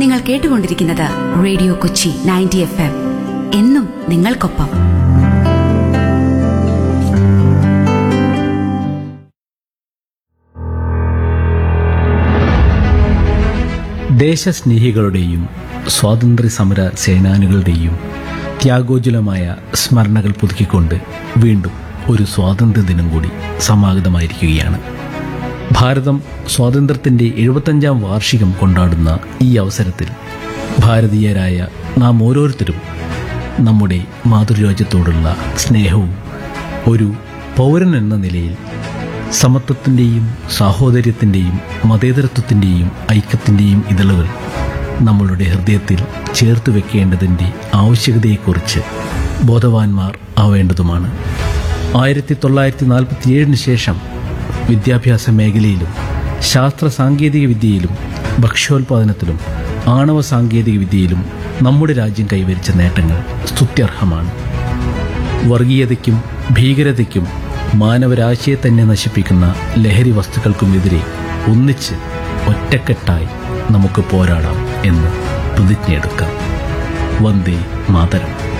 നിങ്ങൾ കേട്ടുകൊണ്ടിരിക്കുന്നത് radio Kochi ninety F M എന്നും നിങ്ങൾക്കൊപ്പം ദേശസ്നേഹികളുടെയും സ്വാതന്ത്ര്യ സമര സേനാനികളുടെയും ത്യാഗോജ്വലമായ സ്മരണകൾ പുതുക്കിക്കൊണ്ട് വീണ്ടും ഒരു സ്വാതന്ത്ര്യ ദിനം കൂടി സമാഗതമായിരിക്കുകയാണ് ഭാരതം സ്വാതന്ത്ര്യത്തിന്റെ എഴുപത്തഞ്ചാം വാർഷികം കൊണ്ടാടുന്ന ഈ അവസരത്തിൽ ഭാരതീയരായ നാം ഓരോരുത്തരും നമ്മുടെ മാതൃരാജ്യത്തോടുള്ള സ്നേഹവും ഒരു പൗരൻ എന്ന നിലയിൽ സമത്വത്തിൻ്റെയും സാഹോദര്യത്തിൻ്റെയും മതേതരത്വത്തിൻ്റെയും ഐക്യത്തിൻ്റെയും ഇതളുകൾ നമ്മളുടെ ഹൃദയത്തിൽ ചേർത്ത് വെക്കേണ്ടതിൻ്റെ ആവശ്യകതയെക്കുറിച്ച് ബോധവാന്മാർ ആവേണ്ടതുമാണ് ആയിരത്തി തൊള്ളായിരത്തി നാൽപ്പത്തിയേഴിന് ശേഷം വിദ്യാഭ്യാസ മേഖലയിലും ശാസ്ത്ര സാങ്കേതിക വിദ്യയിലും ഭക്ഷ്യോൽപാദനത്തിലും ആണവ സാങ്കേതിക വിദ്യയിലും നമ്മുടെ രാജ്യം കൈവരിച്ച നേട്ടങ്ങൾ സ്തുത്യർഹമാണ് വർഗീയതയ്ക്കും ഭീകരതയ്ക്കും മാനവരാശിയെ തന്നെ നശിപ്പിക്കുന്ന ലഹരി വസ്തുക്കൾക്കുമെതിരെ ഒന്നിച്ച് ഒറ്റക്കെട്ടായി നമുക്ക് പോരാടാം എന്ന് പ്രതിജ്ഞയെടുക്കാം വന്ദേ മാതരം